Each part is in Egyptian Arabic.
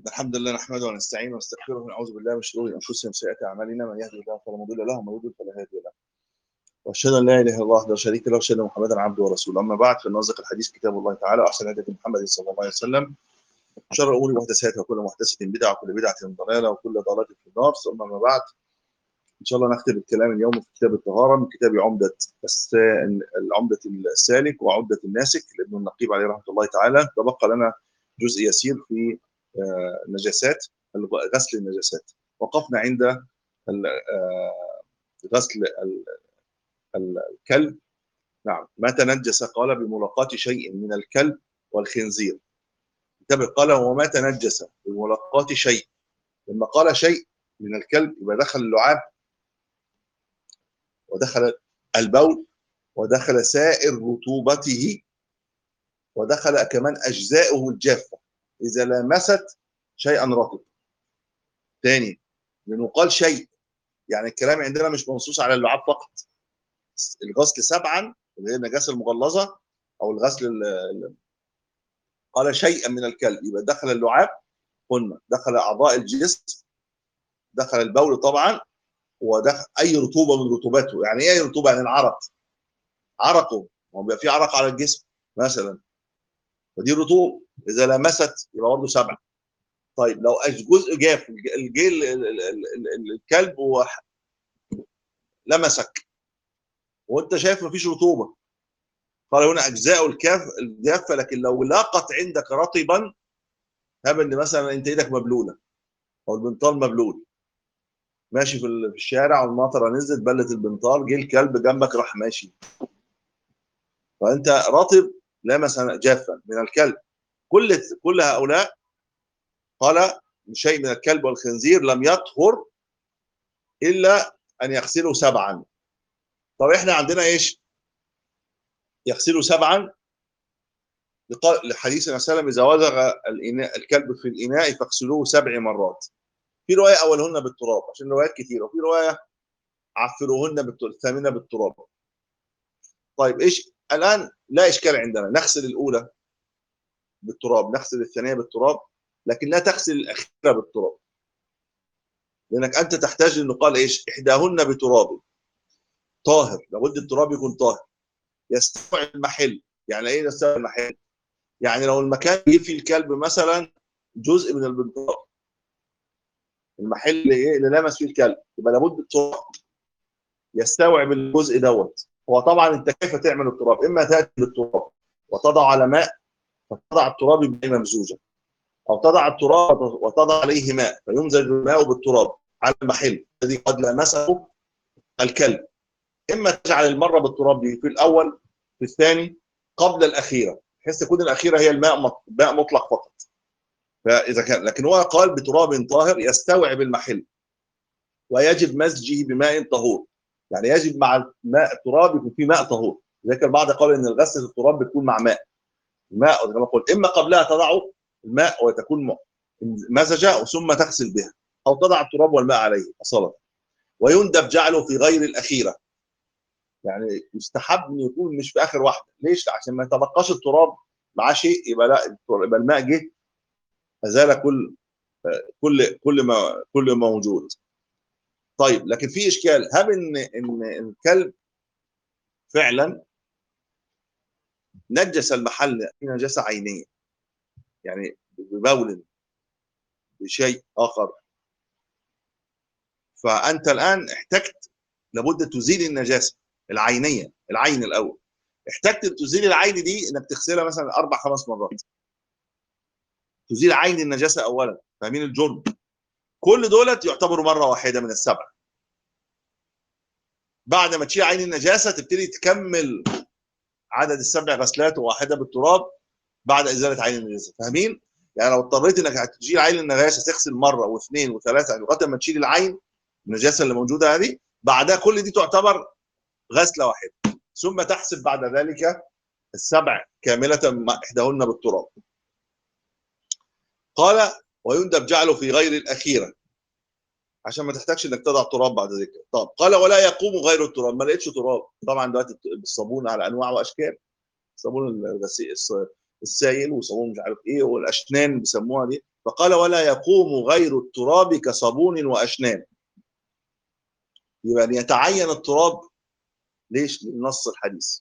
الحمد لله نحمده ونستعينه ونستغفره ونعوذ بالله من شرور انفسنا وسيئات اعمالنا من يهده الله فلا مضل له ومن يضلل فلا هادي له. واشهد ان لا اله الا الله وحده لا شريك له واشهد ان محمدا عبده ورسوله اما بعد فان اصدق الحديث كتاب الله تعالى واحسن هدي محمد صلى الله عليه وسلم شر الامور محدثاتها وكل محدثه بدعه وكل بدعه ضلاله وكل ضلاله في النار ثم اما بعد ان شاء الله نختم الكلام اليوم في كتاب الطهاره من كتاب عمده عمده السالك وعمده الناسك لابن النقيب عليه رحمه الله تعالى تبقى لنا جزء يسير في النجاسات غسل النجاسات وقفنا عند غسل الكلب نعم متى نجس قال بملاقاة شيء من الكلب والخنزير انتبه قال وما تنجس بملاقاة شيء لما قال شيء من الكلب يبقى دخل اللعاب ودخل البول ودخل سائر رطوبته ودخل كمان اجزاؤه الجافه اذا لامست شيئا رطب تاني لانه قال شيء يعني الكلام عندنا مش منصوص على اللعاب فقط الغسل سبعا اللي هي النجاسه المغلظه او الغسل قال شيئا من الكلب يبقى دخل اللعاب قلنا دخل اعضاء الجسم دخل البول طبعا ودخل اي رطوبه من رطوباته يعني ايه رطوبه يعني العرق عرقه هو بيبقى في عرق على الجسم مثلا فدي رطوبه اذا لمست يبقى برضه سبعه طيب لو جزء جاف الجيل الكلب لمسك وانت شايف مفيش رطوبه قال هنا اجزاء الكاف الجافه لكن لو لاقت عندك رطبا هب ان مثلا انت ايدك مبلوله او البنطال مبلول ماشي في الشارع والمطره نزلت بلت البنطال جه الكلب جنبك راح ماشي فانت رطب لمس جافا من الكلب كل كل هؤلاء قال شيء من الكلب والخنزير لم يطهر الا ان يغسلوا سبعا طب احنا عندنا ايش يغسلوا سبعا لحديث النبي صلى الله عليه وسلم اذا وزغ الكلب في الاناء فاغسلوه سبع مرات في روايه اولهن بالتراب عشان روايات كثيره وفي روايه عفروهن بالتراب الثامنه بالتراب طيب ايش الان لا اشكال عندنا نغسل الاولى بالتراب نغسل الثانيه بالتراب لكن لا تغسل الاخيره بالتراب لانك انت تحتاج انه قال ايش احداهن بتراب طاهر لابد التراب يكون طاهر يستوعب المحل يعني ايه يستوعب المحل يعني لو المكان جه فيه الكلب مثلا جزء من البنطال المحل ايه اللي لمس فيه الكلب يبقى لابد التراب يستوعب الجزء دوت هو طبعا انت كيف تعمل التراب اما تاتي بالتراب وتضع على ماء فتضع التراب بماء ممزوجه او تضع التراب وتضع عليه ماء فيمزج الماء بالتراب على المحل الذي قد لمسه الكلب اما تجعل المره بالتراب دي في الاول في الثاني قبل الاخيره بحيث تكون الاخيره هي الماء ماء مطلق فقط فاذا كان لكن هو قال بتراب طاهر يستوعب المحل ويجب مزجه بماء طهور يعني يجب مع الماء التراب يكون في ماء طهور لذلك البعض قال ان غسله التراب بتكون مع ماء الماء كما قلت اما قبلها تضعه الماء وتكون مزجه ثم تغسل بها او تضع التراب والماء عليه اصلا ويندب جعله في غير الاخيره يعني يستحب انه يكون مش في اخر واحده ليش عشان ما يتبقاش التراب معاه شيء يبقى لا يبقى الماء جه ازال كل كل كل ما كل ما موجود طيب لكن في اشكال هل ان ان الكلب فعلا نجس المحل في نجاسه عينيه يعني ببول بشيء اخر فانت الان احتجت لابد تزيل النجاسه العينيه العين الاول احتجت تزيل العين دي انك تغسلها مثلا اربع خمس مرات تزيل عين النجاسه اولا فاهمين الجرم كل دولت يعتبروا مره واحده من السبعه بعد ما تشيل عين النجاسه تبتدي تكمل عدد السبع غسلات واحده بالتراب بعد ازاله عين النجاسه فاهمين يعني لو اضطريت انك تشيل عين النجاسه تغسل مره واثنين وثلاثه لغايه ما تشيل العين النجاسه اللي موجوده هذه بعدها كل دي تعتبر غسله واحده ثم تحسب بعد ذلك السبع كامله احداهن بالتراب قال ويندب جعله في غير الاخيره عشان ما تحتاجش انك تضع تراب بعد ذلك طب قال ولا يقوم غير التراب ما لقيتش تراب طبعا دلوقتي الصابون على انواع واشكال صابون السائل وصابون مش عارف ايه والاشنان بيسموها دي فقال ولا يقوم غير التراب كصابون واشنان يبقى أن يتعين التراب ليش؟ لنص الحديث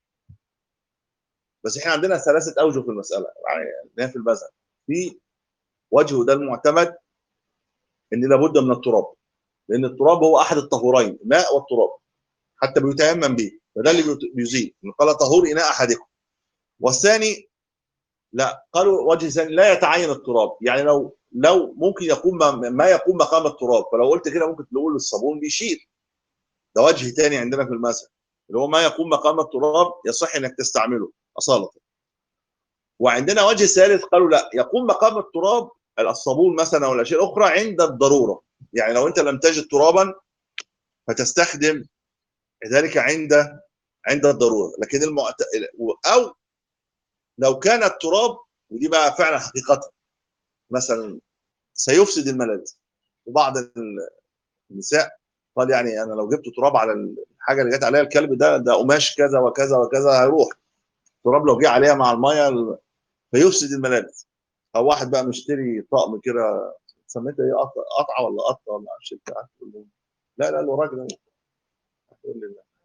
بس احنا عندنا ثلاثه اوجه في المساله يعني في المذهب في وجه ده المعتمد ان لابد من التراب لان التراب هو احد الطهورين الماء والتراب حتى بيتيمم به فده اللي بيزيل قال طهور اناء احدكم والثاني لا قالوا وجه ثاني لا يتعين التراب يعني لو لو ممكن يقوم ما يقوم مقام التراب فلو قلت كده ممكن تقول الصابون بيشيل ده وجه ثاني عندنا في المذهب اللي هو ما يقوم مقام التراب يصح انك تستعمله اصاله وعندنا وجه ثالث قالوا لا يقوم مقام التراب الصابون مثلا او الاشياء الاخرى عند الضروره يعني لو انت لم تجد ترابا فتستخدم ذلك عند عند الضروره لكن المعت... او لو كان التراب ودي بقى فعلا حقيقه مثلا سيفسد الملابس وبعض النساء قال يعني انا لو جبت تراب على الحاجه اللي جت عليها الكلب ده ده قماش كذا وكذا وكذا هيروح التراب لو جه عليها مع الميه فيفسد الملابس او واحد بقى مشتري طقم كده سميتها ايه قطعه ولا قطه ولا معرفش لا لا الراجل تقول لي لا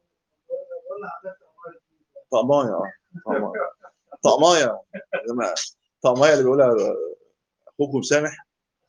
طقمايه اه طقمايه طقمايه يا جماعه طقمايه اللي بيقولها اخوكم سامح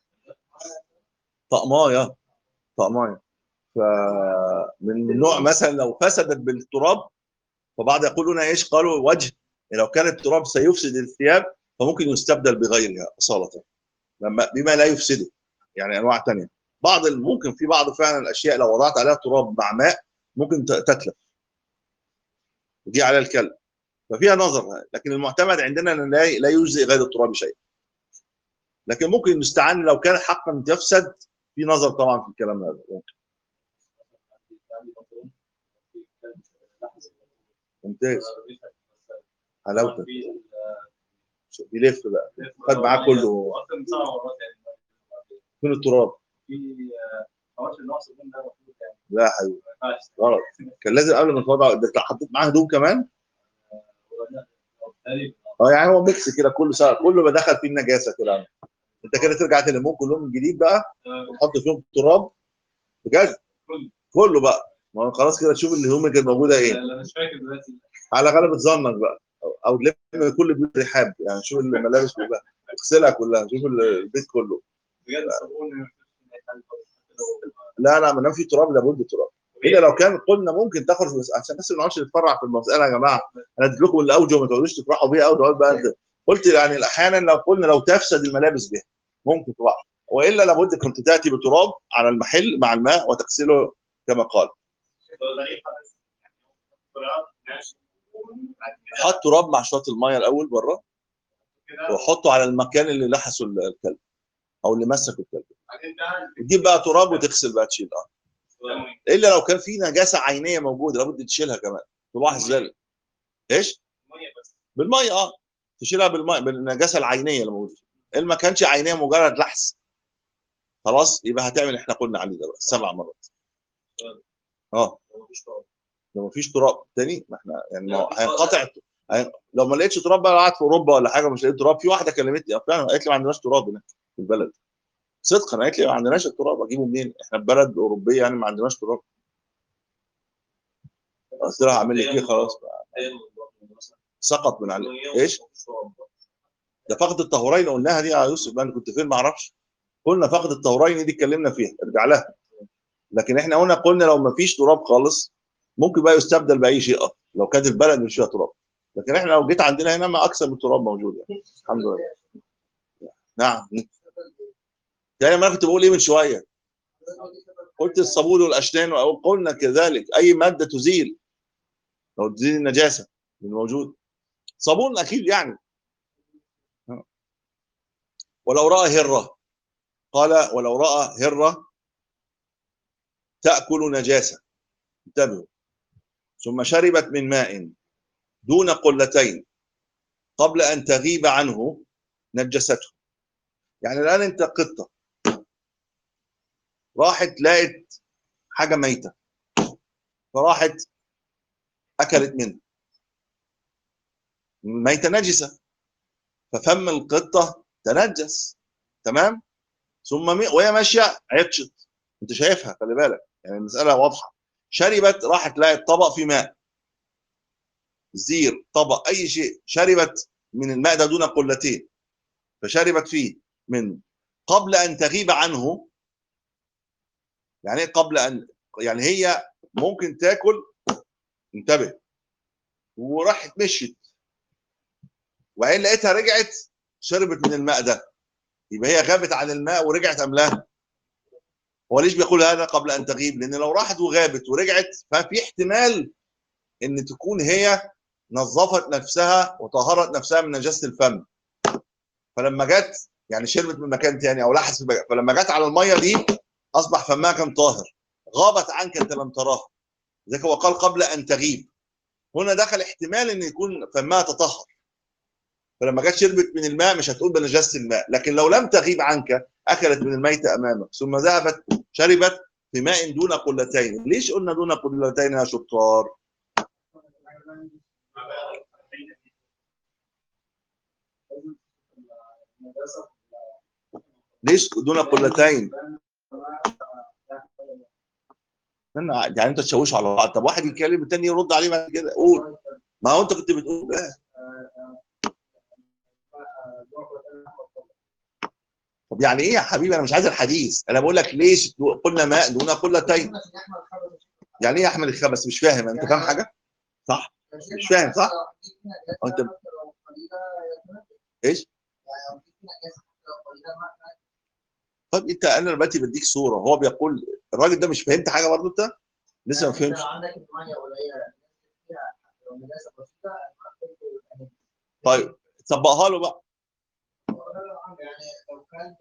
طقمايه طقمايه فمن نوع مثلا لو فسدت بالتراب فبعض يقولون ايش قالوا وجه لو كان التراب سيفسد الثياب فممكن يستبدل بغيرها اصاله لما بما لا يفسده يعني انواع ثانيه بعض ممكن في بعض فعلا الاشياء لو وضعت عليها تراب مع ماء ممكن تتلف وجي عليها الكلب ففيها نظر لكن المعتمد عندنا ان لا لا يجزئ غير التراب شيء لكن ممكن نستعان لو كان حقا يفسد في نظر طبعا في الكلام هذا ممكن ممتاز حلاوتك بيلف بقى خد معاه كله كل التراب لا يا حبيبي غلط كان لازم قبل ما توضع ده حطيت معاه هدوم كمان اه يعني هو ميكس كده كله سوا كله ما دخل فيه النجاسه كده انت كده ترجع تلمهم كلهم من جديد بقى وتحط فيهم تراب بجد كله بقى ما هو خلاص كده تشوف الهدوم اللي كانت موجوده ايه لا مش فاكر دلوقتي على غلبة ظنك بقى او تلم كل بيوت رحاب يعني شوف الملابس كلها اغسلها كلها شوف البيت كله بجد الصابون لا لا ما دام في تراب لابد تراب الا لو كان قلنا ممكن تاخد في عشان بس ما نقعدش نتفرع في المساله يا جماعه انا اديت لكم الاوجه وما تقعدوش تفرحوا بيها قوي بقى قلت يعني احيانا لو قلنا لو تفسد الملابس بها ممكن تبقى والا لابد كنت تاتي بتراب على المحل مع الماء وتغسله كما قال حط تراب مع شويه الميه الاول بره وحطه على المكان اللي لحسه الكلب او اللي مسكه الكلب تجيب بقى تراب وتغسل بقى تشيل اه الا لو كان في نجاسه عينيه موجوده لابد تشيلها كمان تلاحظ ذلك ايش؟ بالميه اه تشيلها بالميه بالنجاسه العينيه اللي موجوده اللي ما كانش عينيه مجرد لحس خلاص يبقى هتعمل احنا قلنا عليه ده بقى سبع مرات اه لو مفيش تراب تاني ما احنا يعني ما هينقطع هين... لو ما لقيتش تراب بقى قاعد في اوروبا ولا حاجه مش لقيت تراب في واحده كلمتني فعلا قالت لي ما عندناش تراب هنا في البلد صدقا قالت لي ما عندناش التراب اجيبه منين؟ احنا في بلد اوروبيه يعني ما عندناش تراب قلت لها هعمل لك ايه خلاص بقى. سقط من عليه ايش؟ ده فقد الطهورين قلناها دي يا يوسف انا كنت فين ما اعرفش قلنا فقد الطهورين دي اتكلمنا فيها ارجع لها لكن احنا هنا قلنا لو ما فيش تراب خالص ممكن بقى يستبدل باي شيء اخر لو كانت البلد مش فيها تراب لكن احنا لو جيت عندنا هنا ما اكثر من التراب موجود يعني الحمد لله نعم يعني ما كنت بقول ايه من شويه قلت الصابون والاشنان قلنا كذلك اي ماده تزيل لو تزيل النجاسه الموجود صابون اكيد يعني ولو راى هره قال ولو راى هره تاكل نجاسه انتبهوا ثم شربت من ماء دون قلتين قبل ان تغيب عنه نجسته يعني الان انت قطه راحت لقت حاجه ميته فراحت اكلت منها ميته نجسه ففم القطه تنجس تمام ثم مي... وهي ماشيه عطشت انت شايفها خلي بالك يعني المساله واضحه شربت راحت لقت طبق فيه ماء زير طبق اي شيء شربت من الماء ده دون قلتين فشربت فيه من قبل ان تغيب عنه يعني ايه قبل ان يعني هي ممكن تاكل انتبه وراحت مشيت وبعدين لقيتها رجعت شربت من الماء ده يبقى هي غابت عن الماء ورجعت ام لا؟ هو ليش بيقول هذا قبل ان تغيب؟ لان لو راحت وغابت ورجعت ففي احتمال ان تكون هي نظفت نفسها وطهرت نفسها من نجاسه الفم فلما جت يعني شربت من مكان تاني او لحست في مكان فلما جت على الميه دي اصبح فمها كان طاهر غابت عنك انت لم تراها ذلك هو قال قبل ان تغيب هنا دخل احتمال ان يكون فمها تطهر فلما جت شربت من الماء مش هتقول بنجاسه الماء لكن لو لم تغيب عنك اكلت من الميت امامك ثم ذهبت شربت في ماء دون قلتين ليش قلنا دون قلتين يا شطار ليش دون قلتين استنى، يعني انت تشوشوا على بعض طب واحد يتكلم الثاني يرد عليه بعد كده قول ما هو انت كنت بتقول ايه طب يعني ايه يا حبيبي انا مش عايز الحديث انا بقول لك ليش قلنا ماء دون قلتين يعني ايه يا احمد الخبس مش فاهم انت فاهم حاجه صح مش فاهم صح أو انت ايش طب انت انا دلوقتي بديك صوره هو بيقول الراجل ده مش فهمت حاجه برضه انت لسه ما فهمتش عندك الميه قليله فيها لو نجاسه بسيطه طيب طبقها له بقى يعني لو كان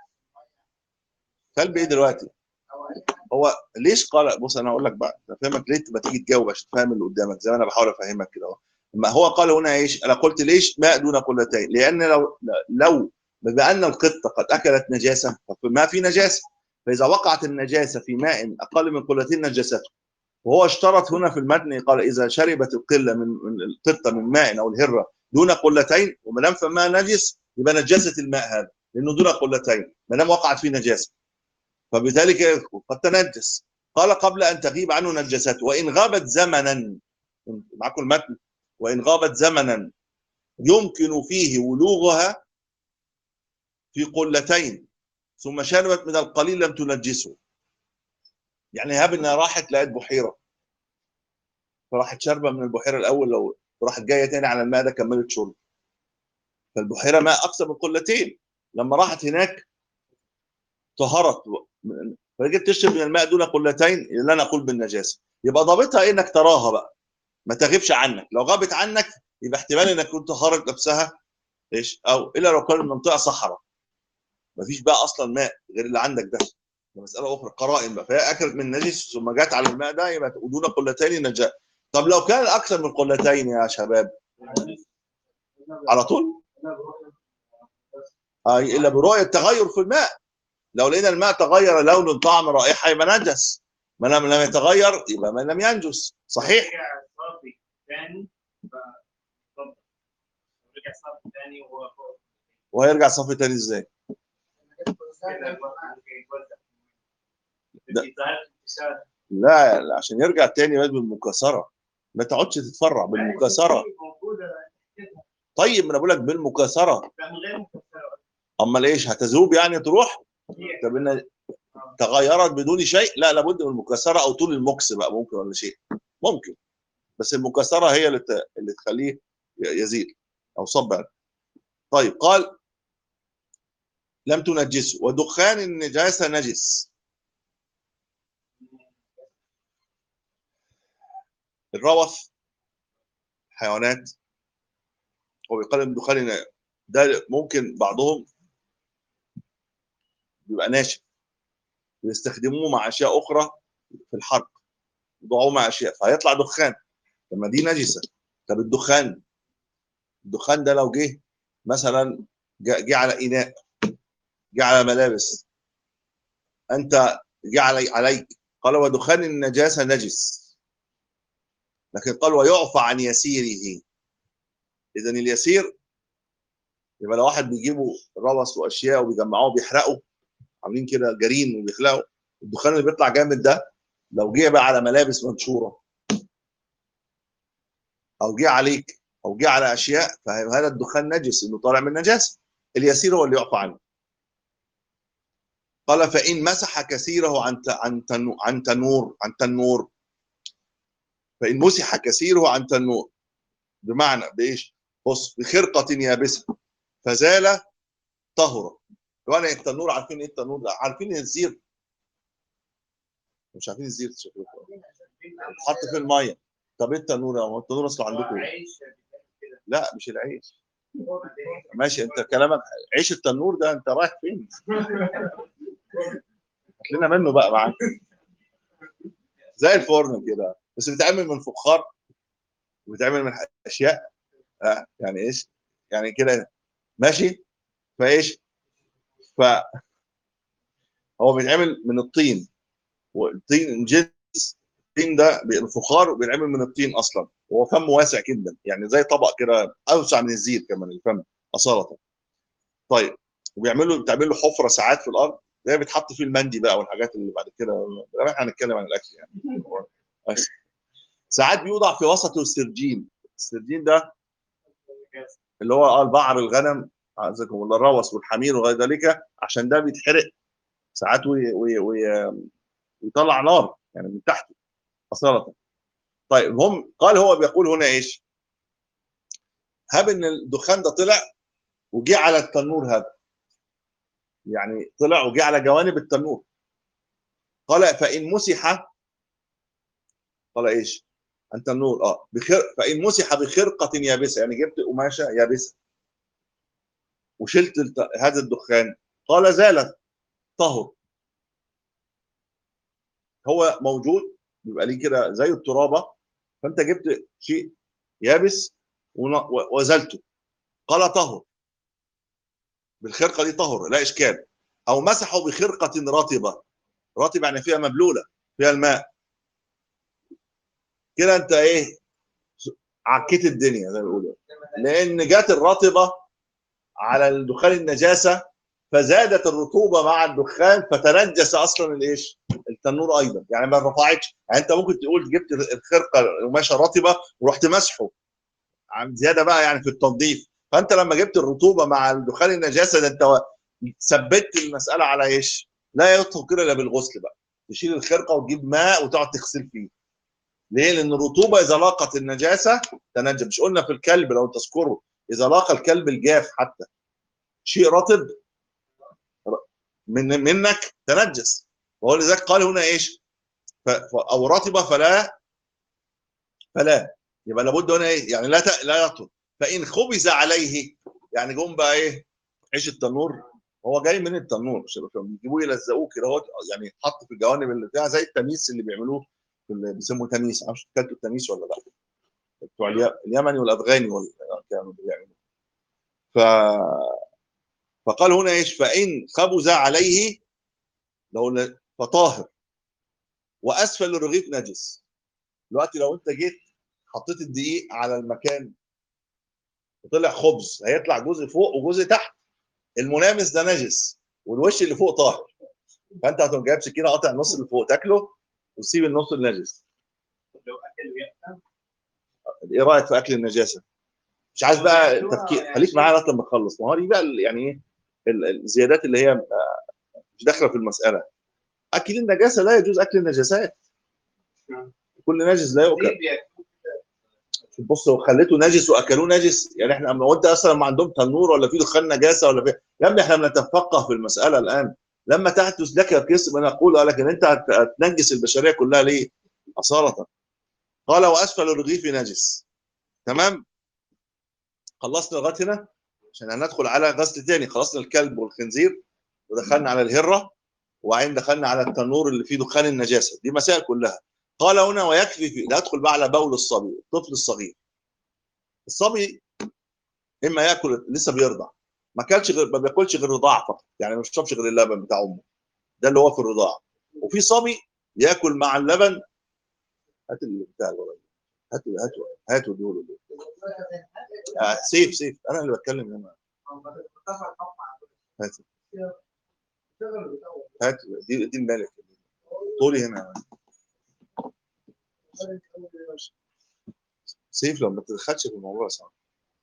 كلب ايه دلوقتي او اي هو ليش قال بص انا هقول لك بقى افهمك ليه تبقى تيجي تجاوب عشان تفهم اللي قدامك زي ما انا بحاول افهمك كده اهو ما هو قال هنا ايش انا قلت ليش ماء دون قلتين لان لو لو بما ان القطه قد اكلت نجاسه فما في نجاسه فاذا وقعت النجاسه في ماء اقل من قلتين نجسته وهو اشترط هنا في المتن قال اذا شربت القله من من القطه من ماء او الهره دون قلتين وما دام فمها نجس يبقى نجست الماء هذا لانه دون قلتين ما دام وقعت فيه نجاسه فبذلك قد تنجس قال قبل ان تغيب عنه نجسته وان غابت زمنا معكم المتن وان غابت زمنا يمكن فيه ولوغها في قلتين ثم شربت من القليل لم تنجسه يعني هاب انها راحت لقت بحيره فراحت شاربه من البحيره الاول لو راحت جايه تاني على الماء ده كملت شرب فالبحيره ماء اكثر من قلتين لما راحت هناك طهرت فجيت تشرب من الماء دون قلتين لا نقول بالنجاسه يبقى ضابطها انك تراها بقى ما تغيبش عنك لو غابت عنك يبقى احتمال انك كنت طهرت نفسها ايش او الا لو كان المنطقه صحراء مفيش بقى اصلا ماء غير اللي عندك ده ده مساله اخرى قرائن بقى فهي اكلت من نجس ثم جت على الماء ده يبقى دون قلتين نجاة طب لو كان اكثر من قلتين يا شباب على طول اي الا برؤيه تغير في الماء لو لقينا الماء تغير لون طعم رائحه يبقى نجس ما لم لم يتغير يبقى ما لم ينجس صحيح رجع صافي ثاني اتفضل رجع صافي ثاني وهو فوق وهيرجع صافي تاني ازاي كده يتوزع ده- في ظاهرة انتشار لا لا، عشان يرجع تاني لازم بالمكاثره ما تقعدش تتفرع بالمكاثره موجودة طيب ما انا بقول لك بالمكاثره لا من غير مكسرة امال ايش هتذوب يعني تروح هي طب ان تغيرت بدون شيء لا لابد من المكاثره او طول المكس بقى ممكن ولا شيء ممكن بس المكاثره هي اللي ت- اللي تخليه ي- يزيد او صب يعني. طيب قال لم تنجسه ودخان النجاسه نجس الروث حيوانات هو بيقال ان دخان ده ممكن بعضهم بيبقى ناشف ويستخدموه مع اشياء اخرى في الحرق يضعوه مع اشياء فهيطلع دخان لما دي نجسه طب الدخان الدخان ده لو جه مثلا جه جه على اناء جه على ملابس انت جه علي عليك قال ودخان النجاسه نجس لكن قال ويعفى عن يسيره اذا اليسير يبقى لو واحد بيجيبوا روث واشياء وبيجمعوه وبيحرقوا عاملين كده جرين وبيخلقوا الدخان اللي بيطلع جامد ده لو جه بقى على ملابس منشوره او جه عليك او جه على اشياء فهذا الدخان نجس انه طالع من نجاسه اليسير هو اللي يعفى عنه قال فان مسح كثيره عن ت- عن تنو- عن تنور عن تنور فان مسح كثيره عن تنور بمعنى بايش؟ بص بخرقه يابسه فزال طهر وانا التنور عارفين ايه التنور ده؟ عارفين الزير مش عارفين الزير شكله حط في الميه طب ايه التنور يا عم؟ التنور اصله عندكم إيه؟ عيش كده لا مش العيش ماشي انت كلامك عيش التنور ده انت رايح فين؟ هات لنا منه بقى معاك زي الفرن كده بس بيتعمل من فخار وبيتعمل من اشياء آه يعني ايش؟ يعني كده ماشي فايش؟ ف هو بيتعمل من الطين والطين جنس الطين ده الفخار بيتعمل من الطين اصلا وهو فم واسع جدا يعني زي طبق كده اوسع من الزيت كمان الفم اصاله طيب وبيعملوا بتعمل له حفره ساعات في الارض زي بيتحط فيه المندي بقى والحاجات اللي بعد كده احنا هنتكلم عن الاكل يعني بس. ساعات بيوضع في وسطه السرجين السرجين ده اللي هو اه البعر الغنم عزكم الله الروس والحمير وغير ذلك عشان ده بيتحرق ساعات وي وي وي ويطلع نار يعني من تحته اصاله طيب هم قال هو بيقول هنا ايش؟ هب ان الدخان ده طلع وجه على التنور هذا يعني طلع وجه على جوانب التنور قال فان مسح قال ايش؟ التنور اه بخر فان مسح بخرقه يابسه يعني جبت قماشه يابسه وشلت الت... هذا الدخان قال زالت طهر هو موجود بيبقى ليه كده زي الترابه فانت جبت شيء يابس ون- و- وزلته قال طهر بالخرقه دي طهر لا اشكال او مسحوا بخرقه رطبه رطبه يعني فيها مبلوله فيها الماء كده انت ايه عكيت الدنيا زي ما بيقولوا لان جت الرطبه على الدخان النجاسه فزادت الرطوبه مع الدخان فتنجس اصلا الايش؟ التنور ايضا يعني ما رفعتش يعني انت ممكن تقول جبت الخرقه قماشه رطبه ورحت مسحه عن زياده بقى يعني في التنظيف فانت لما جبت الرطوبه مع الدخان النجاسه ده انت ثبت المساله على ايش؟ لا يطهر كده الا بالغسل بقى تشيل الخرقه وتجيب ماء وتقعد تغسل فيه ليه؟ لان الرطوبه اذا لاقت النجاسه تنجم مش قلنا في الكلب لو تذكروا اذا لاقى الكلب الجاف حتى شيء رطب من منك تنجس وهو لذلك قال هنا ايش؟ ف... ف... او رطبه فلا فلا يبقى لابد هنا ايه؟ يعني لا ت... لا يطهر فان خبز عليه يعني جم بقى ايه؟ عيش التنور هو جاي من التنور مش بيجيبوه يلزقوه كده هو يعني يتحط في الجوانب اللي فيها زي التميس اللي بيعملوه في اللي بيسموه تميس معرفش اكلتوا التميس ولا لا بتوع الي- اليمني والافغاني وال- كانوا بيعملوا ف فقال هنا ايش فان خبز عليه لو ن- فطاهر واسفل الرغيف نجس دلوقتي لو انت جيت حطيت الدقيق على المكان وطلع خبز هيطلع جزء فوق وجزء تحت الملامس ده نجس والوش اللي فوق طاهر فانت هتقوم جايب سكينه قاطع النص اللي فوق تاكله وتسيب النص النجس لو اكل ويأكل ايه رايك في اكل النجاسه؟ مش عايز بقى تفكير خليك معايا لغايه لما اخلص ما هو دي بقى ال- يعني ايه ال- الزيادات اللي هي آه، مش داخله في المساله اكل النجاسه لا يجوز اكل النجاسات كل نجس لا يؤكل ليه بياكل؟ بص لو خليته نجس واكلوه نجس يعني احنا لو انت اصلا ما عندهم تنور ولا في دخان نجاسه ولا في يا ابني احنا بنتفقه في المساله الان لما تحدث لك كسب انا اقول لكن انت هت- هتنجس البشريه كلها ليه؟ اصاله قال واسفل الرغيف نجس تمام خلصنا لغايه هنا عشان هندخل على غسل تاني خلصنا الكلب والخنزير ودخلنا على الهره وبعدين دخلنا على التنور اللي فيه دخان النجاسه دي مسائل كلها قال هنا ويكفي في ندخل بقى على بول الصبي الطفل الصغير الصبي اما ياكل لسه بيرضع ما كانش غير ما بياكلش غير رضاعه فقط يعني ما بيشربش غير اللبن بتاع امه ده اللي هو في الرضاعه وفي صبي ياكل مع اللبن هات اللي بتاع الولد هاتوا هاتوا هاتوا دول دول. آه سيف سيف انا اللي بتكلم هنا مختصر قطع هات شغل بيطول هات دي دي الملك طولي هنا سيف لو ما تدخلش في الموضوع صعب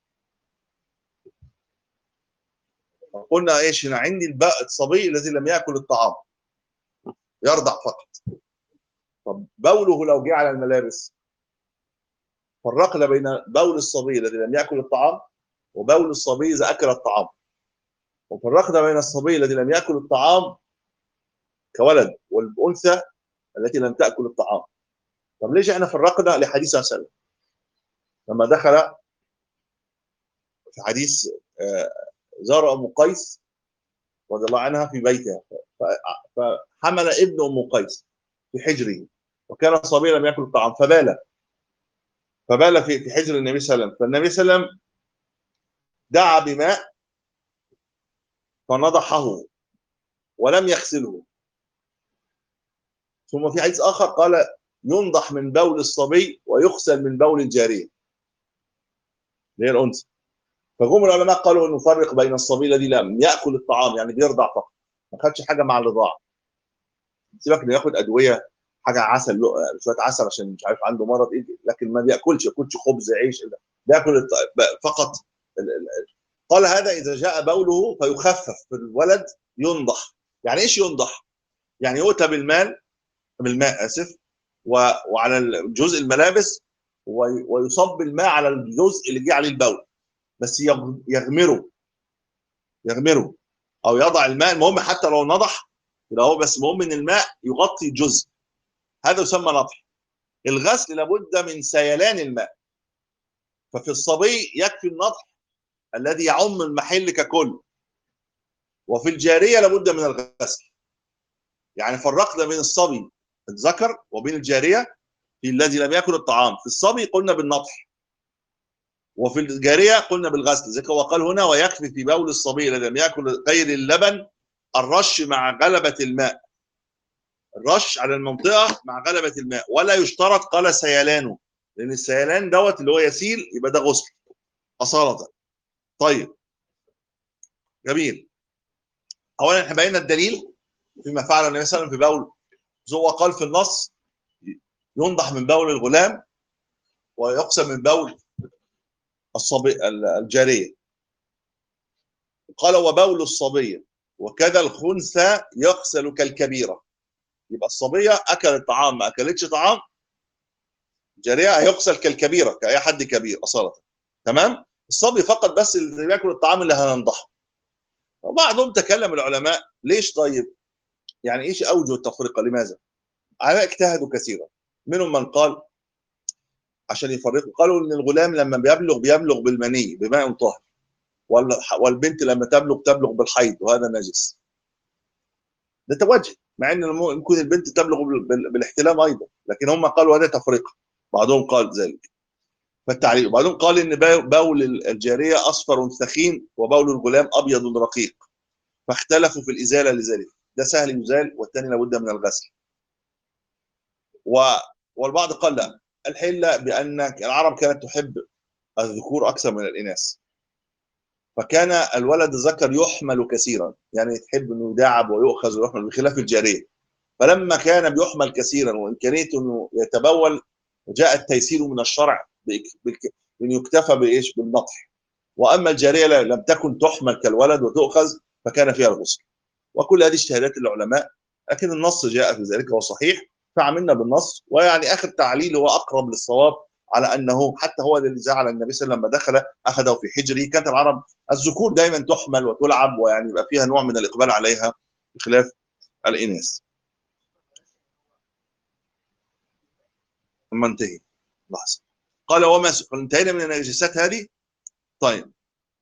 قلنا ايش هنا عندي الباء الصبي الذي لم ياكل الطعام يرضع فقط طب بوله لو جه على الملابس فرقنا بين بول الصبي الذي لم ياكل الطعام وبول الصبي اذا اكل الطعام وفرقنا بين الصبي الذي لم ياكل الطعام كولد والانثى التي لم تاكل الطعام طب ليش احنا فرقنا لحديث صلى الله عليه وسلم لما دخل في حديث آه، زار ام قيس رضي الله عنها في بيتها ف- فحمل ابن ام قيس في حجره وكان صبيا لم ياكل الطعام فبال فبال في في حجر النبي صلى الله عليه وسلم فالنبي صلى الله عليه وسلم دعا بماء فنضحه ولم يغسله ثم في حديث اخر قال ينضح من بول الصبي ويغسل من بول الجاريه اللي هي الانثى فجم العلماء قالوا انه نفرق بين الصبي الذي لم ياكل الطعام يعني بيرضع فقط ما خدش حاجه مع الرضاعه سيبك انه ياخد ادويه حاجه عسل لق- شويه عسل عشان مش عارف عنده مرض ايه لكن ما بياكلش ياكلش خبز عيش لا. بياكل الط- ب- فقط ال- ال- قال هذا اذا جاء بوله فيخفف في الولد ينضح يعني ايش ينضح؟ يعني يؤتى بالمال بالماء اسف و- وعلى الجزء الملابس وي- ويصب الماء على الجزء اللي جه عليه البول بس يغ- يغمره يغمره او يضع الماء المهم حتى لو نضح يبقى هو بس المهم ان الماء يغطي جزء هذا يسمى نضح الغسل لابد من سيلان الماء ففي الصبي يكفي النضح الذي يعم المحل ككل وفي الجاريه لابد من الغسل يعني فرقنا بين الصبي الذكر وبين الجاريه في الذي لم ياكل الطعام في الصبي قلنا بالنطح وفي الجاريه قلنا بالغسل زي هو قال هنا ويكفي في بول الصبي الذي لم ياكل غير اللبن الرش مع غلبه الماء الرش على المنطقه مع غلبه الماء ولا يشترط قال سيلانه لان السيلان دوت اللي هو يسيل يبقى ده غسل اصاله طيب جميل اولا احنا بينا الدليل فيما فعل النبي صلى الله عليه وسلم في بول هو قال في النص ينضح من بول الغلام ويقسم من بول الصبي الجاريه قال وبول الصبيه وكذا الخنثى يغسل كالكبيره يبقى الصبيه اكلت طعام ما اكلتش طعام جاريه هيغسل كالكبيره كاي حد كبير اصاله تمام الصبي فقط بس اللي بياكل الطعام اللي هننضحه وبعضهم تكلم العلماء ليش طيب يعني ايش اوجه التفرقه لماذا علماء اجتهدوا كثيرا منهم من قال عشان يفرقوا قالوا ان الغلام لما بيبلغ بيبلغ بالمني بماء طاهر وال- والبنت لما تبلغ تبلغ بالحيض وهذا نجس ده توجه مع ان الم- ممكن البنت تبلغ بال- بال- بالاحتلام ايضا لكن هم قالوا هذا تفرقه بعضهم قال ذلك فالتعليق وبعضهم قال ان با- بول الجاريه اصفر ثخين وبول الغلام ابيض رقيق فاختلفوا في الازاله لذلك ده سهل يزال والثاني لابد من الغسل و... والبعض قال لا الحله بان العرب كانت تحب الذكور اكثر من الاناث فكان الولد الذكر يحمل كثيرا يعني تحب انه يداعب ويؤخذ ويحمل بخلاف الجاريه فلما كان بيحمل كثيرا وامكانيه انه يتبول جاء التيسير من الشرع بإك- بك- بان يكتفى بايش بالنطح واما الجاريه لا- لم تكن تحمل كالولد وتؤخذ فكان فيها الغسل وكل هذه اجتهادات العلماء لكن النص جاء في ذلك وهو صحيح فعملنا بالنص ويعني اخر تعليل هو اقرب للصواب على انه حتى هو الذي جعل النبي صلى الله عليه وسلم لما دخل اخذه في حجره كانت العرب الذكور دائما تحمل وتلعب ويعني يبقى فيها نوع من الاقبال عليها بخلاف الاناث. ثم انتهي لحظه قال وما س- انتهينا من النجاسات هذه طيب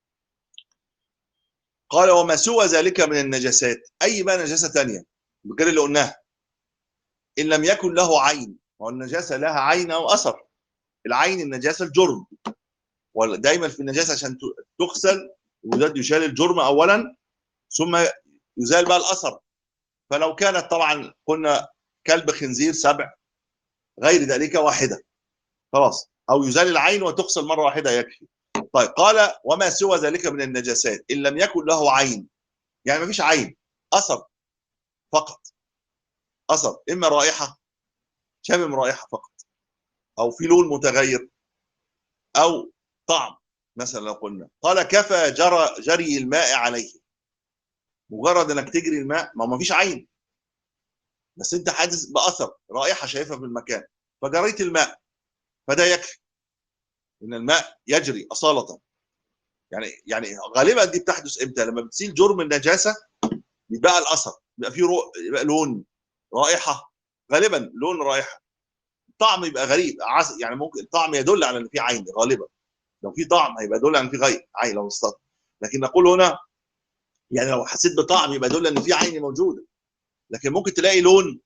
قال وما سوى ذلك من النجاسات اي بقى نجاسه ثانيه غير اللي قلناها ان لم يكن له عين هو النجاسه لها عين او اثر العين النجاسه الجرم ودايما في النجاسه عشان ت- تغسل يزال يشال الجرم اولا ثم يزال بقى الاثر فلو كانت طبعا قلنا كلب خنزير سبع غير ذلك واحده خلاص او يزال العين وتغسل مره واحده يكفي طيب قال وما سوى ذلك من النجاسات ان لم يكن له عين يعني ما فيش عين اثر فقط اثر اما رائحه شامم رائحه فقط او في لون متغير او طعم مثلا لو قلنا قال كفى جرى جري الماء عليه مجرد انك تجري الماء ما ما فيش عين بس انت حاسس باثر رائحه شايفها في المكان فجريت الماء فده يكفي ان الماء يجري اصاله يعني يعني غالبا دي بتحدث امتى لما بتزيل جرم النجاسه بيبقى الاثر بيبقى فيه رو... يبقى لون رائحه غالبا لون رائحه طعم يبقى غريب عز... يعني ممكن الطعم يدل على ان في عين غالبا لو في طعم هيبقى يدل على ان في غير عين لو استطاع لكن نقول هنا يعني لو حسيت بطعم يبقى يدل ان في عين موجوده لكن ممكن تلاقي لون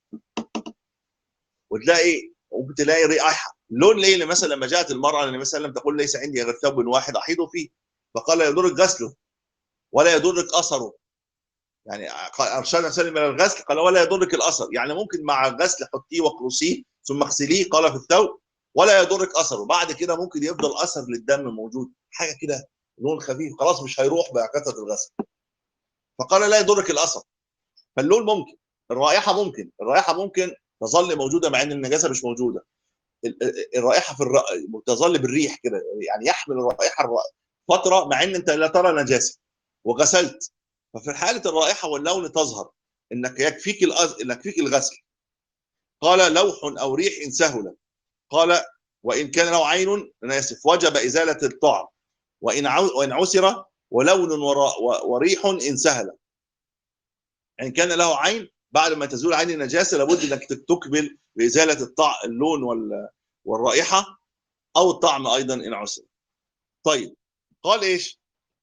وتلاقي ممكن تلاقي رائحه اللون ليه لأن مثلا لما جاءت المراه للنبي صلى الله عليه وسلم تقول ليس عندي غير ثوب واحد احيض فيه فقال لا يضرك غسله ولا يضرك اثره يعني ارشدنا سلم الى الغسل قال ولا يضرك الاثر يعني ممكن مع الغسل حطيه واقرصيه ثم اغسليه قال في الثوب ولا يضرك اثره بعد كده ممكن يفضل اثر للدم موجود حاجه كده لون خفيف خلاص مش هيروح بكثره الغسل فقال لا يضرك الاثر فاللون ممكن الرائحه ممكن الرائحه ممكن تظل موجوده مع ان النجاسه مش موجوده الرائحه في الر... تظل بالريح كده يعني يحمل الرائحه الر... فتره مع ان انت لا ترى نجاسه وغسلت ففي حاله الرائحه واللون تظهر انك يكفيك الأز... انك يكفيك الغسل قال لوح او ريح ان سهل قال وان كان له عين انا اسف وجب ازاله الطعم وان عو... وان عسر ولون وراء و... وريح ان سهل ان كان له عين بعد ما تزول عين النجاسه لابد انك تكمل بازاله الطعم اللون وال... والرائحه او الطعم ايضا ان عسر طيب قال ايش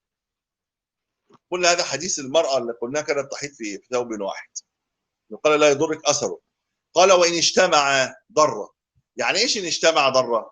قلنا هذا حديث المراه اللي قلناها كانت تحيط في ثوب واحد قال لا يضرك اثره قال وان اجتمع ضر يعني ايش ان اجتمع ضر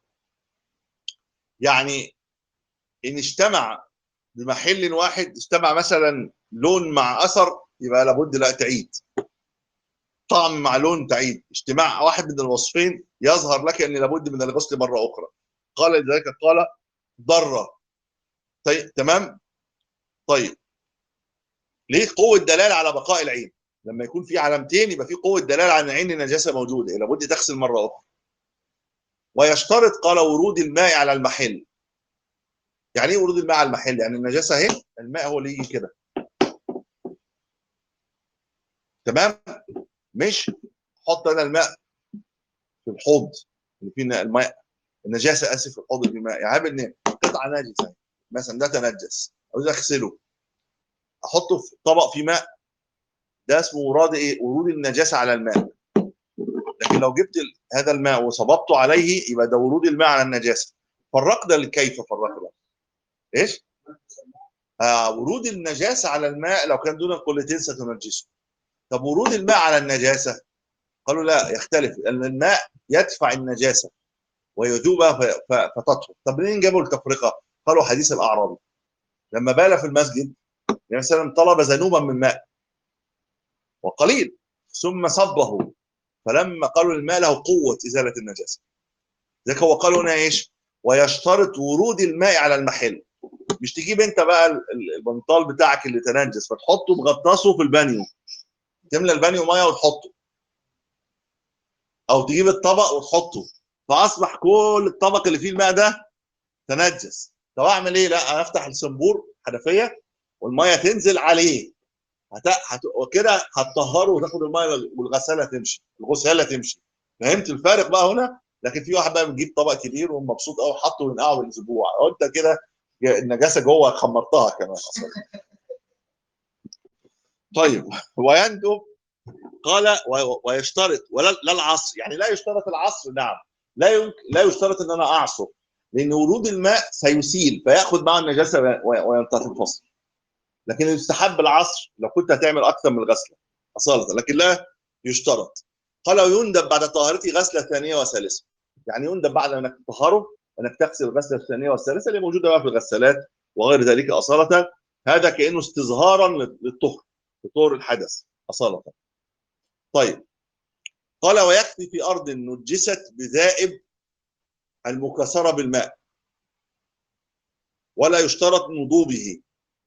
يعني ان اجتمع بمحل واحد اجتمع مثلا لون مع اثر يبقى لابد لا تعيد طعم مع لون تعيد اجتماع واحد من الوصفين يظهر لك ان لابد من الغسل مره اخرى قال لذلك قال ضر طيب تمام طيب ليه قوه دلاله على بقاء العين لما يكون في علامتين يبقى في قوه دلاله على ان عين النجاسه موجوده لابد تغسل مره اخرى ويشترط قال ورود الماء على المحل يعني ايه ورود الماء على المحل يعني النجاسه اهي الماء هو اللي يجي كده تمام مش حط انا الماء في الحوض اللي فيه الماء النجاسه اسف في الحوض اللي فيه الماء يعني ان قطعه نجسه مثلا ده تنجس عاوز اغسله احطه في طبق فيه ماء ده اسمه ورود ايه ورود النجاسه على الماء لكن لو جبت هذا الماء وصببته عليه يبقى ده ورود الماء على النجاسه فرق ده كيف فرق ده ايش آه ورود النجاسه على الماء لو كان دون قلتين ستنجسه طب ورود الماء على النجاسه قالوا لا يختلف لان الماء يدفع النجاسه ويذوبها فتطهر طب منين جابوا التفرقه قالوا حديث الاعرابي لما بال في المسجد النبي صلى الله عليه وسلم طلب ذنوبا من ماء وقليل ثم صبه فلما قالوا الماء له قوه ازاله النجاسه ذلك هو قالوا هنا ايش ويشترط ورود الماء على المحل مش تجيب انت بقى البنطال بتاعك اللي تنجس فتحطه مغطسه في البانيو تملى البانيو ميه وتحطه او تجيب الطبق وتحطه فاصبح كل الطبق اللي فيه الماء ده تنجس طب اعمل ايه لا انا افتح الصنبور حنفيه والميه تنزل عليه هت... هت... وكده هتطهره وتاخد الميه والغساله تمشي الغساله تمشي فهمت الفارق بقى هنا لكن في واحد بقى بيجيب طبق كبير ومبسوط قوي حاطه وينقعه بالاسبوع وانت كده النجاسه جوه خمرتها كمان اصلا طيب ويندب قال ويشترط ولا لا العصر يعني لا يشترط العصر نعم لا يمكن لا يشترط ان انا اعصر لان ورود الماء سيسيل فياخذ معه النجاسه وينتهي الفصل لكن يستحب العصر لو كنت هتعمل اكثر من غسله اصاله لكن لا يشترط قال ويندب بعد طهارته غسله ثانيه وثالثه يعني يندب بعد انك تطهره انك تغسل الغسله الثانيه والثالثه اللي موجوده بقى في الغسالات وغير ذلك اصاله هذا كانه استظهارا للطهر لطهر الحدث اصاله طيب قال ويكفي في ارض نجست بذائب المكسره بالماء ولا يشترط نضوبه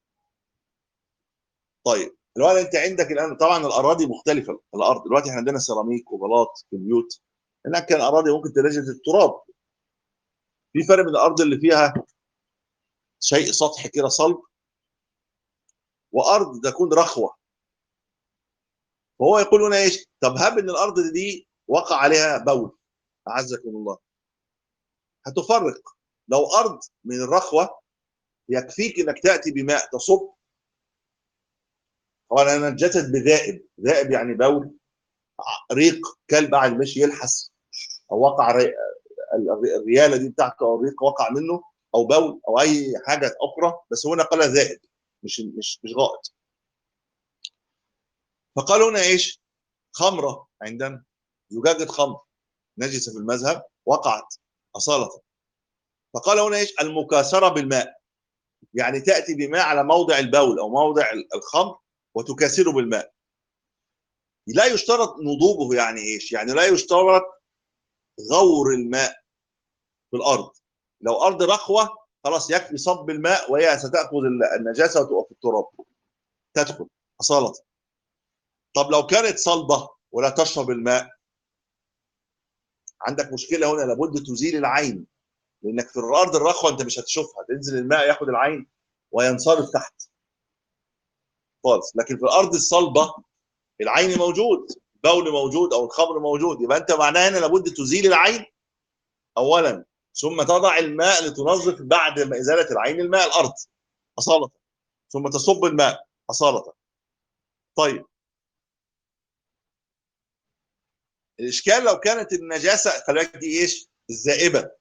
طيب الوقت انت عندك الان طبعا الاراضي مختلفه الارض دلوقتي احنا عندنا سيراميك وبلاط في البيوت هناك كان اراضي ممكن تلاقي التراب في فرق من الارض اللي فيها شيء سطحي كده صلب وارض تكون رخوه فهو يقول هنا ايش طب هب ان الارض دي وقع عليها بول اعزكم الله هتفرق لو ارض من الرخوه يكفيك انك تاتي بماء تصب طبعا انا نجست بذائب ذائب يعني بول ريق كلب قاعد ماشي يلحس او وقع ري... الرياله دي بتاعته او الريق وقع منه او بول او اي حاجه اخرى بس هنا قال ذائب مش مش مش غائط فقالوا هنا ايش؟ خمره عندنا زجاجه خمر نجسه في المذهب وقعت اصاله فقال هنا ايش؟ المكاثره بالماء يعني تاتي بماء على موضع البول او موضع الخمر وتكاثره بالماء لا يشترط نضوبه يعني ايش؟ يعني لا يشترط غور الماء في الارض لو ارض رخوه خلاص يكفي صب الماء وهي ستاخذ النجاسه وتقف في التراب تدخل اصاله طب لو كانت صلبه ولا تشرب الماء عندك مشكله هنا لابد تزيل العين لانك في الارض الرخوه انت مش هتشوفها تنزل الماء ياخد العين وينصرف تحت خالص لكن في الارض الصلبه العين موجود بول موجود او الخمر موجود يبقى انت معناها هنا لابد تزيل العين اولا ثم تضع الماء لتنظف بعد ما ازاله العين الماء الارض اصاله ثم تصب الماء اصاله طيب الاشكال لو كانت النجاسه خلي بالك دي ايش الزائبه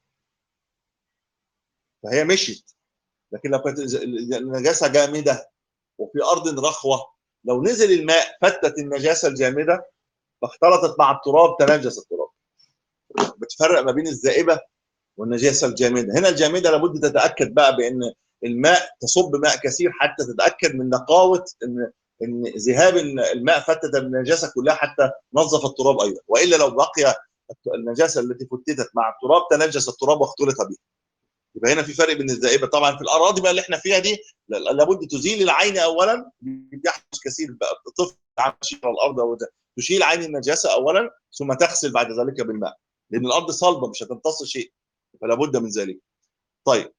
فهي مشيت لكن لو كانت النجاسه جامده وفي ارض رخوه لو نزل الماء فتت النجاسه الجامده فاختلطت مع التراب تنجس التراب بتفرق ما بين الزائبه والنجاسه الجامده هنا الجامده لابد تتاكد بقى بان الماء تصب ماء كثير حتى تتاكد من نقاوه ان ان ذهاب الماء فتت النجاسه كلها حتى نظف التراب ايضا والا لو بقي النجاسه التي فتتت مع التراب تنجس التراب واختلط به يبقى هنا في فرق بين الذائبه طبعا في الاراضي بقى اللي احنا فيها دي لابد تزيل العين اولا بيحدث كثير بقى طفل على الارض او تشيل عين النجاسه اولا ثم تغسل بعد ذلك بالماء لان الارض صلبه مش هتمتص شيء فلا بد من ذلك طيب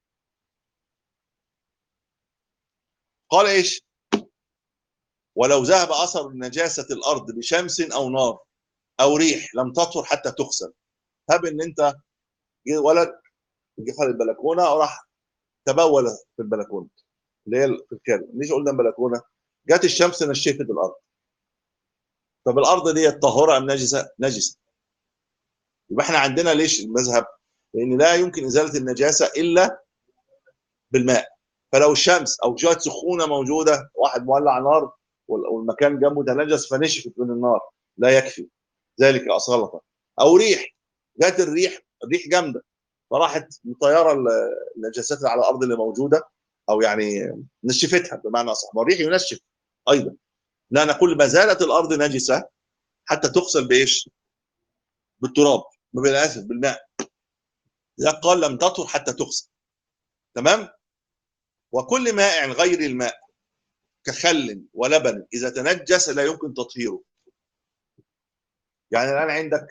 قال ايش ولو ذهب اثر نجاسه الارض بشمس او نار او ريح لم تطهر حتى تغسل هب ان انت ولد جه خد البلكونه وراح تبول في البلكونه اللي هي في الخارج ليش قلنا بلكونه جت الشمس نشفت الارض طب الارض دي طاهره ام نجسه نجسه يبقى احنا عندنا ليش المذهب لان لا يمكن ازاله النجاسه الا بالماء فلو الشمس او جات سخونه موجوده واحد مولع نار والمكان جنبه تنجس فنشفت من النار لا يكفي ذلك اصاله او ريح جات الريح الريح جامده فراحت مطيره النجاسات اللي على الارض اللي موجوده او يعني نشفتها بمعنى اصح والريح ينشف ايضا لا نقول ما زالت الارض نجسه حتى تغسل بايش؟ بالتراب بالاسف بالماء لا قال لم تطهر حتى تغسل تمام وكل مائع غير الماء كخل ولبن اذا تنجس لا يمكن تطهيره يعني الان عندك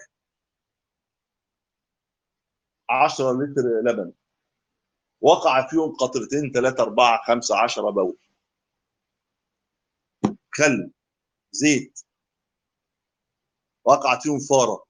10 لتر لبن وقع فيهم قطرتين ثلاثة أربعة خمسة عشرة بول خل زيت وقعت فيهم فارة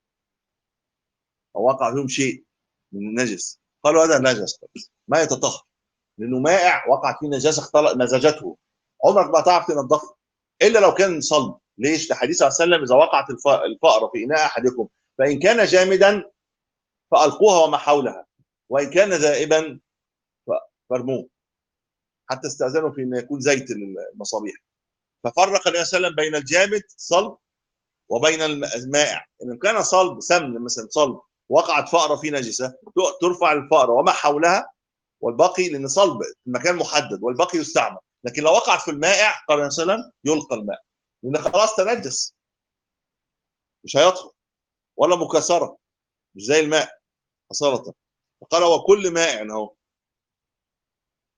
أو وقع فيهم شيء من النجس قالوا هذا نجس ما يتطهر لأنه مائع وقعت فيه نجاسة اختلط مزجته عمرك ما تعرف تنضفه إلا لو كان صلب ليش؟ لحديث صلى الله عليه وسلم إذا وقعت الفأرة في إناء أحدكم فإن كان جامدا فألقوها وما حولها وإن كان ذائبا فارموه حتى استأذنوا في أن يكون زيت المصابيح ففرق النبي صلى الله عليه وسلم بين الجامد صلب وبين المائع إن كان صلب سمن مثلا صلب وقعت فأرة في نجسة ترفع الفأرة وما حولها والباقي لأن صلب المكان محدد والباقي يستعمل لكن لو وقعت في المائع قال النبي صلى الله عليه وسلم يلقى الماء لأن خلاص تنجس مش هيطهر ولا مكسرة مش زي الماء أصالة فقال وكل مائع اهو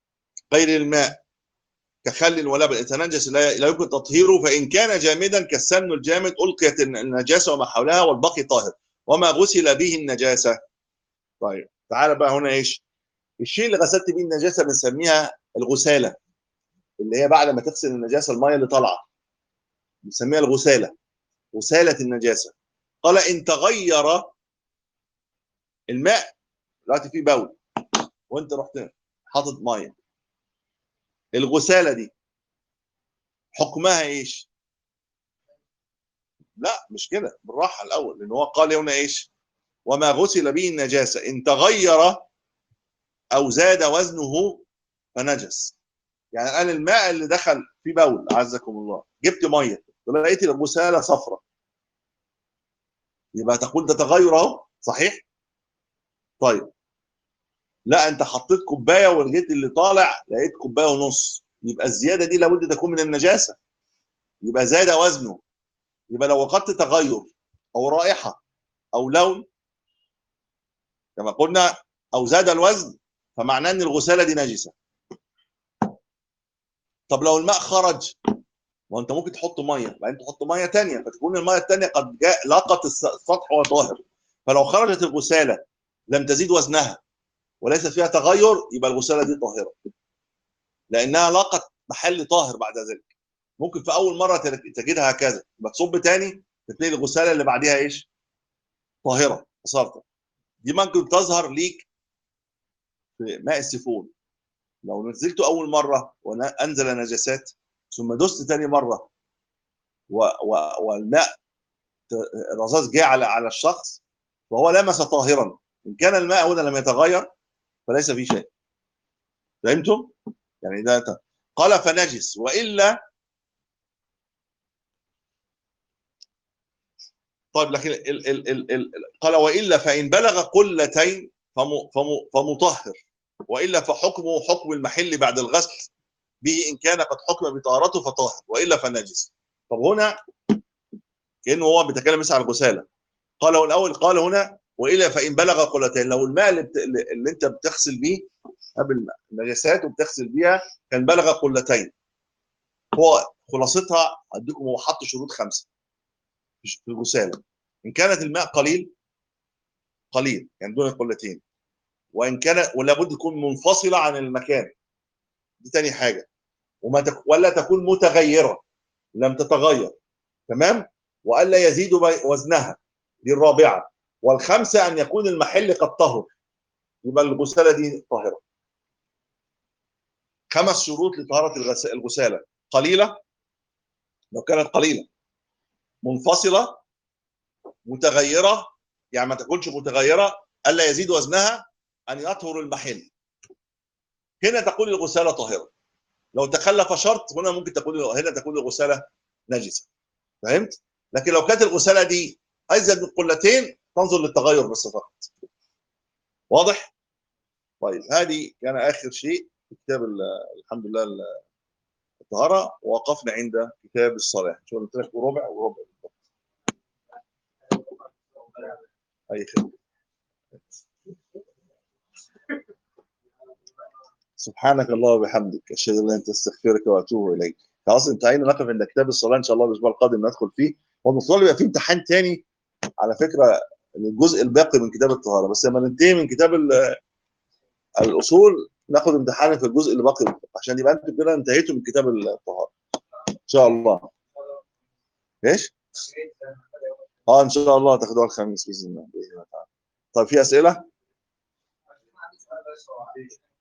غير الماء كخل ولبن يتنجس لا لا يمكن تطهيره فإن كان جامدا كالسمن الجامد ألقيت النجاسة وما حولها والباقي طاهر وما غسل به النجاسة طيب تعال بقى هنا ايش الشيء اللي غسلت بيه النجاسة بنسميها الغسالة اللي هي بعد ما تغسل النجاسة المية اللي طالعة بنسميها الغسالة غسالة النجاسة قال إن تغير الماء دلوقتي فيه بول وانت رحت حاطط ميه الغساله دي حكمها ايش؟ لا مش كده بالراحه الاول لان هو قال هنا ايش؟ وما غسل به النجاسه ان تغير او زاد وزنه فنجس يعني الان الماء اللي دخل في بول عزكم الله جبت ميه لقيت الغساله صفراء يبقى تقول ده تغير اهو صحيح؟ طيب لا انت حطيت كوبايه ولقيت اللي طالع لقيت كوبايه ونص يبقى الزياده دي لابد تكون من النجاسه يبقى زاد وزنه يبقى لو وقدت تغير او رائحه او لون كما قلنا او زاد الوزن فمعناه ان الغساله دي نجسه طب لو الماء خرج ما انت ممكن تحط ميه بعدين تحط ميه ثانيه فتكون الميه الثانيه قد جاء لاقت السطح وهو طاهر فلو خرجت الغساله لم تزيد وزنها وليس فيها تغير يبقى الغساله دي طاهره لانها لاقت محل طاهر بعد ذلك ممكن في اول مره تجدها هكذا يبقى تصب تاني تلاقي الغساله اللي بعديها ايش؟ طاهره صارت دي ممكن تظهر ليك في ماء السيفون لو نزلته اول مره وانزل نجاسات ثم دست تاني مره و و والماء الرذاذ جه على على الشخص فهو لمس طاهرا ان كان الماء هنا لم يتغير فليس فيه شيء فهمتم؟ يعني ده قال فنجس والا طيب لكن ال ال ال ال قال والا فان بلغ قلتين فم فم فمطهر والا فحكمه حكم المحل بعد الغسل به ان كان قد حكم بطهارته فطاهر والا فنجس طب هنا كانه هو بيتكلم مثلا عن الغساله قال الاول قال هنا والا فان بلغ قلتين لو الماء اللي, بت... اللي انت بتغسل بيه قبل النجاسات وبتغسل بيها كان بلغ قلتين هو خلاصتها اديكم هو حط شروط خمسه في الغساله ان كانت الماء قليل قليل يعني دون قلتين وان كان ولا بد تكون منفصله عن المكان دي تاني حاجه وما تك... ولا تكون متغيره لم تتغير تمام والا يزيد وزنها دي الرابعه والخامسه ان يكون المحل قد طهر يبقى الغساله دي طاهره خمس شروط لطهاره الغساله قليله لو كانت قليله منفصله متغيره يعني ما تكونش متغيره الا يزيد وزنها ان يطهر المحل هنا تكون الغساله طاهره لو تخلف شرط هنا ممكن تكون هنا تكون الغساله نجسه فهمت لكن لو كانت الغساله دي ازيد من قلتين تنظر للتغير بس فقط واضح طيب هذه كان اخر شيء في كتاب الحمد لله الطهاره ووقفنا عند كتاب الصلاه شو قلت لك وربع وربع اي خير سبحانك الله وبحمدك اشهد ان لا اله الا انت استغفرك واتوب اليك خلاص انتهينا نقف عند كتاب الصلاه ان شاء الله الاسبوع القادم ندخل فيه والمفروض يبقى في امتحان تاني على فكره الجزء الباقي من كتاب الطهاره بس لما ننتهي من كتاب الاصول ناخد امتحان في الجزء اللي باقي عشان يبقى انتوا كده انتهيتوا من كتاب الطهاره ان شاء الله ايش؟ اه ان شاء الله تاخدوها الخميس باذن الله باذن الله تعالى طيب في اسئله؟